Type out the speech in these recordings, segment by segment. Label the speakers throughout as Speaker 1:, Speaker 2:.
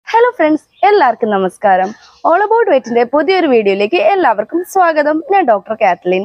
Speaker 1: hello friends എല്ലാവർക്കും നമസ്കാരം all about വെറ്റിന്റെ പുതിയൊരു വീഡിയോയിലേക്ക് എല്ലാവർക്കും സ്വാഗതം ഞാൻ ഡോക്ടർ കാത്ലിൻ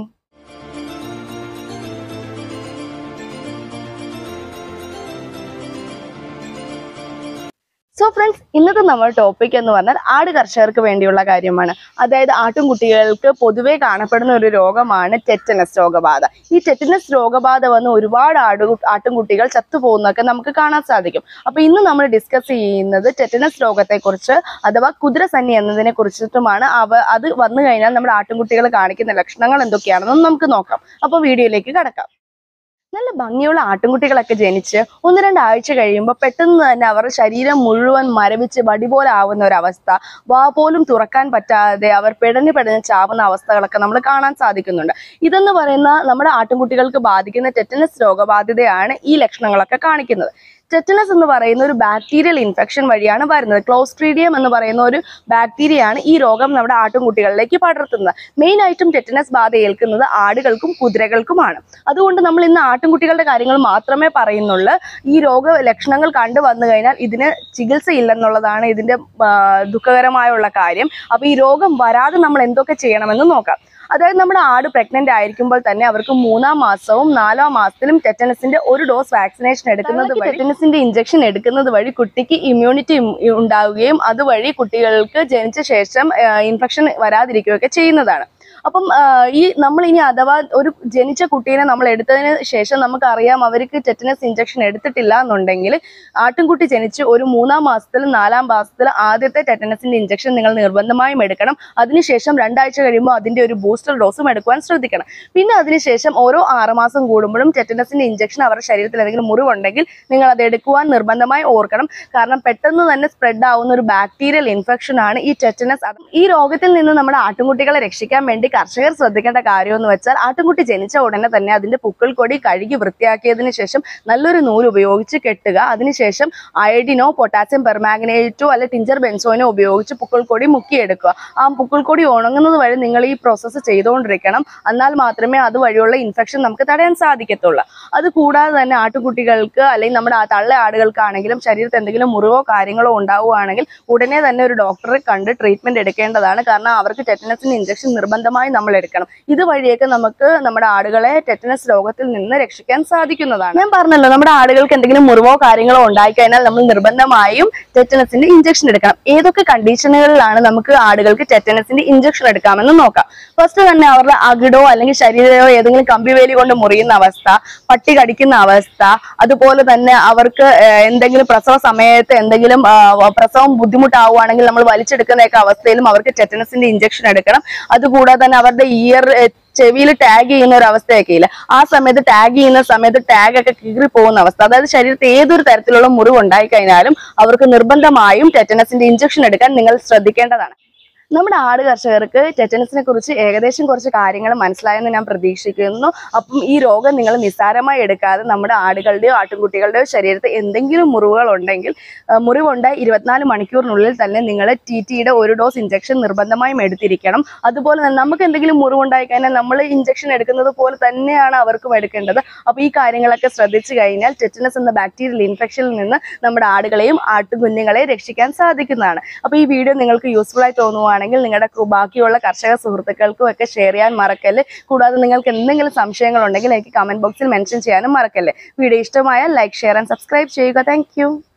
Speaker 1: സോ ഫ്രണ്ട്സ് ഇന്നത്തെ നമ്മുടെ ടോപ്പിക് എന്ന് പറഞ്ഞാൽ ആട് കർഷകർക്ക് വേണ്ടിയുള്ള കാര്യമാണ് അതായത് ആട്ടുംകുട്ടികൾക്ക് പൊതുവെ കാണപ്പെടുന്ന ഒരു രോഗമാണ് ടെറ്റനസ് രോഗബാധ ഈ ടെറ്റനസ് രോഗബാധ വന്ന് ഒരുപാട് ആടു ആട്ടുംകുട്ടികൾ ചത്തുപോകുന്നതൊക്കെ നമുക്ക് കാണാൻ സാധിക്കും അപ്പൊ ഇന്ന് നമ്മൾ ഡിസ്കസ് ചെയ്യുന്നത് ടെറ്റനസ് രോഗത്തെക്കുറിച്ച് അഥവാ കുതിരസന്നി എന്നതിനെ കുറിച്ചിട്ടുമാണ് അവ അത് വന്നു കഴിഞ്ഞാൽ നമ്മുടെ ആട്ടുംകുട്ടികൾ കാണിക്കുന്ന ലക്ഷണങ്ങൾ എന്തൊക്കെയാണെന്ന് നമുക്ക് നോക്കാം അപ്പൊ വീഡിയോയിലേക്ക് കടക്കാം നല്ല ഭംഗിയുള്ള ആട്ടിൻകുട്ടികളൊക്കെ ജനിച്ച് ഒന്ന് രണ്ടാഴ്ച കഴിയുമ്പോൾ പെട്ടെന്ന് തന്നെ അവരുടെ ശരീരം മുഴുവൻ മരവിച്ച് വടി പോലെ ആവുന്ന ഒരു അവസ്ഥ വാ പോലും തുറക്കാൻ പറ്റാതെ അവർ പിടഞ്ഞു പിടഞ്ഞ് ചാവുന്ന അവസ്ഥകളൊക്കെ നമ്മൾ കാണാൻ സാധിക്കുന്നുണ്ട് ഇതെന്ന് പറയുന്ന നമ്മുടെ ആട്ടിൻകുട്ടികൾക്ക് ബാധിക്കുന്ന ടെറ്റനസ് രോഗബാധിതയാണ് ഈ ലക്ഷണങ്ങളൊക്കെ കാണിക്കുന്നത് ടെറ്റനസ് എന്ന് പറയുന്ന ഒരു ബാക്ടീരിയൽ ഇൻഫെക്ഷൻ വഴിയാണ് വരുന്നത് ക്ലോസ്ട്രീഡിയം എന്ന് പറയുന്ന ഒരു ബാക്ടീരിയയാണ് ഈ രോഗം നമ്മുടെ ആട്ടിൻകുട്ടികളിലേക്ക് പടർത്തുന്നത് മെയിൻ ആയിട്ടും ടെറ്റനസ് ബാധ ഏൽക്കുന്നത് ആടുകൾക്കും കുതിരകൾക്കുമാണ് അതുകൊണ്ട് നമ്മൾ ഇന്ന് ആട്ടിൻകുട്ടികളുടെ കാര്യങ്ങൾ മാത്രമേ പറയുന്നുള്ളൂ ഈ രോഗ ലക്ഷണങ്ങൾ കണ്ടു വന്നു കഴിഞ്ഞാൽ ഇതിന് ചികിത്സ ഇല്ലെന്നുള്ളതാണ് ഇതിന്റെ ആ, ദുഃഖകരമായുള്ള കാര്യം അപ്പൊ ഈ രോഗം വരാതെ നമ്മൾ എന്തൊക്കെ ചെയ്യണമെന്ന് നോക്കാം അതായത് നമ്മുടെ ആട് പ്രഗ്നന്റ് ആയിരിക്കുമ്പോൾ തന്നെ അവർക്ക് മൂന്നാം മാസവും നാലാം മാസത്തിലും ടെറ്റനസിന്റെ ഒരു ഡോസ് വാക്സിനേഷൻ എടുക്കുന്നത് വഴി ടെറ്റനസിന്റെ ഇഞ്ചക്ഷൻ എടുക്കുന്നത് വഴി കുട്ടിക്ക് ഇമ്മ്യൂണിറ്റി ഉണ്ടാവുകയും അതുവഴി കുട്ടികൾക്ക് ജനിച്ച ശേഷം ഇൻഫെക്ഷൻ വരാതിരിക്കുകയൊക്കെ ചെയ്യുന്നതാണ് അപ്പം ആ, ഈ നമ്മൾ ഇനി അഥവാ ഒരു ജനിച്ച കുട്ടീനെ നമ്മൾ എടുത്തതിന് ശേഷം നമുക്കറിയാം അവർക്ക് ടെറ്റനസ് ഇഞ്ചക്ഷൻ എടുത്തിട്ടില്ല എന്നുണ്ടെങ്കിൽ ആട്ടിൻകുട്ടി ജനിച്ച് ഒരു മൂന്നാം മാസത്തിലും നാലാം മാസത്തിലും ആദ്യത്തെ ടെറ്റനസിന്റെ ഇഞ്ചക്ഷൻ നിങ്ങൾ നിർബന്ധമായും എടുക്കണം അതിനുശേഷം രണ്ടാഴ്ച കഴിയുമ്പോൾ അതിന്റെ ഒരു ബൂസ്റ്റർ ഡോസും എടുക്കുവാൻ ശ്രദ്ധിക്കണം പിന്നെ അതിനുശേഷം ഓരോ ആറുമാസം കൂടുമ്പോഴും ടെറ്റനസിന്റെ ഇഞ്ചക്ഷൻ അവരുടെ ശരീരത്തിൽ എന്തെങ്കിലും മുറിവുണ്ടെങ്കിൽ നിങ്ങൾ അത് എടുക്കുവാൻ നിർബന്ധമായി ഓർക്കണം കാരണം പെട്ടെന്ന് തന്നെ സ്പ്രെഡ് ആവുന്ന ഒരു ബാക്ടീരിയൽ ഇൻഫെക്ഷൻ ആണ് ഈ ടെറ്റനസ് അത് ഈ രോഗത്തിൽ നിന്ന് നമ്മുടെ ആട്ടുംകുട്ടികളെ രക്ഷിക്കാൻ വേണ്ടി കർഷകർ ശ്രദ്ധിക്കേണ്ട കാര്യം എന്ന് വെച്ചാൽ ആട്ടുംകുട്ടി ജനിച്ച ഉടനെ തന്നെ അതിന്റെ പുക്കിൾ കൊടി കഴുകി വൃത്തിയാക്കിയതിനു ശേഷം നല്ലൊരു നൂല് ഉപയോഗിച്ച് കെട്ടുക അതിനുശേഷം അയഡിനോ പൊട്ടാസ്യം പെർമാഗ്നേറ്റോ അല്ലെ ടിഞ്ചർ ബെൻസോയിനോ ഉപയോഗിച്ച് പുക്കിൾ കൊടി മുക്കിയെടുക്കുക ആ പുക്കിൾ കൊടി ഉണങ്ങുന്നത് വരെ നിങ്ങൾ ഈ പ്രോസസ്സ് ചെയ്തുകൊണ്ടിരിക്കണം എന്നാൽ മാത്രമേ അതുവഴിയുള്ള ഇൻഫെക്ഷൻ നമുക്ക് തടയാൻ സാധിക്കത്തുള്ളൂ അത് കൂടാതെ തന്നെ ആട്ടുകുട്ടികൾക്ക് അല്ലെങ്കിൽ നമ്മുടെ ആ തള്ള ആടുകൾക്കാണെങ്കിലും ശരീരത്തിൽ എന്തെങ്കിലും മുറിവോ കാര്യങ്ങളോ ഉണ്ടാവുകയാണെങ്കിൽ ഉടനെ തന്നെ ഒരു ഡോക്ടറെ കണ്ട് ട്രീറ്റ്മെന്റ് എടുക്കേണ്ടതാണ് കാരണം അവർക്ക് ടെറ്റനസിന് ഇഞ്ചക്ഷൻ നിർബന്ധമായി നമ്മൾ എടുക്കണം ഇതുവഴിയൊക്കെ നമുക്ക് നമ്മുടെ ആടുകളെ ടെറ്റനസ് രോഗത്തിൽ നിന്ന് രക്ഷിക്കാൻ സാധിക്കുന്നതാണ് ഞാൻ പറഞ്ഞല്ലോ നമ്മുടെ ആടുകൾക്ക് എന്തെങ്കിലും മുറിവോ കാര്യങ്ങളോ ഉണ്ടായിക്കഴിഞ്ഞാൽ നമ്മൾ നിർബന്ധമായും ടെറ്റനസിന്റെ ഇഞ്ചക്ഷൻ എടുക്കണം ഏതൊക്കെ കണ്ടീഷനുകളിലാണ് നമുക്ക് ആടുകൾക്ക് ടെറ്റനസിന്റെ ഇഞ്ചക്ഷൻ എടുക്കാമെന്ന് നോക്കാം ഫസ്റ്റ് തന്നെ അവരുടെ അകിടോ അല്ലെങ്കിൽ ശരീരമോ ഏതെങ്കിലും കമ്പിവേലി കൊണ്ട് മുറിയുന്ന അവസ്ഥ പട്ടി കടിക്കുന്ന അവസ്ഥ അതുപോലെ തന്നെ അവർക്ക് ഏഹ്, എന്തെങ്കിലും പ്രസവ സമയത്ത് എന്തെങ്കിലും ആ, പ്രസവം ബുദ്ധിമുട്ടാവുകയാണെങ്കിൽ നമ്മൾ വലിച്ചെടുക്കുന്നതൊക്കെ അവസ്ഥയിലും അവർക്ക് ടെറ്റനസിന്റെ ഇഞ്ചക്ഷൻ എടുക്കണം അതുകൂടാതെ തന്നെ അവരുടെ ഇയർ ചെവിയിൽ ടാഗ് ചെയ്യുന്ന ഒരു അവസ്ഥയൊക്കെ ഇല്ല ആ സമയത്ത് ടാഗ് ചെയ്യുന്ന സമയത്ത് ടാഗ് ഒക്കെ കീറി പോകുന്ന അവസ്ഥ അതായത് ശരീരത്തിൽ ഏതൊരു തരത്തിലുള്ള മുറിവ് ഉണ്ടായി കഴിഞ്ഞാലും അവർക്ക് നിർബന്ധമായും ടെറ്റനസിന്റെ ഇഞ്ചക്ഷൻ എടുക്കാൻ നിങ്ങൾ ശ്രദ്ധിക്കേണ്ടതാണ് നമ്മുടെ ആട് കർഷകർക്ക് ടെറ്റനസിനെ കുറിച്ച് ഏകദേശം കുറച്ച് കാര്യങ്ങൾ മനസ്സിലായെന്ന് ഞാൻ പ്രതീക്ഷിക്കുന്നു അപ്പം ഈ രോഗം നിങ്ങൾ നിസ്സാരമായി എടുക്കാതെ നമ്മുടെ ആടുകളുടെയോ ആട്ടുംകുട്ടികളുടെയോ ശരീരത്തിൽ എന്തെങ്കിലും മുറിവുകൾ ഉണ്ടെങ്കിൽ ആ, മുറിവുണ്ടായി ഇരുപത്തിനാല് മണിക്കൂറിനുള്ളിൽ തന്നെ നിങ്ങൾ ടി ടിയുടെ ഒരു ഡോസ് ഇഞ്ചക്ഷൻ നിർബന്ധമായും എടുത്തിരിക്കണം അതുപോലെ തന്നെ നമുക്ക് എന്തെങ്കിലും മുറിവുണ്ടായി കഴിഞ്ഞാൽ നമ്മൾ ഇഞ്ചക്ഷൻ എടുക്കുന്നത് പോലെ തന്നെയാണ് അവർക്കും എടുക്കേണ്ടത് അപ്പോൾ ഈ കാര്യങ്ങളൊക്കെ ശ്രദ്ധിച്ചു കഴിഞ്ഞാൽ ടെറ്റനസ് എന്ന ബാക്ടീരിയൽ ഇൻഫെക്ഷനിൽ നിന്ന് നമ്മുടെ ആടുകളെയും ആട്ടുകുഞ്ഞുങ്ങളെയും രക്ഷിക്കാൻ സാധിക്കുന്നതാണ് അപ്പോൾ ഈ വീഡിയോ നിങ്ങൾക്ക് യൂസ്ഫുൾ ആയി തോന്നുവാണെങ്കിൽ നിങ്ങളുടെ കു- ബാക്കിയുള്ള കർഷക സുഹൃത്തുക്കൾക്കും ഒക്കെ ഷെയർ ചെയ്യാൻ മറക്കല്ല് കൂടാതെ നിങ്ങൾക്ക് എന്തെങ്കിലും സംശയങ്ങൾ ഉണ്ടെങ്കിൽ എനിക്ക് കമന്റ് ബോക്സിൽ മെൻഷൻ ചെയ്യാനും മറക്കല്ലേ വീഡിയോ ഇഷ്ടമായാൽ ലൈക്ക് ഷെയർ ആൻഡ് സബ്സ്ക്രൈബ് ചെയ്യുക താങ്ക്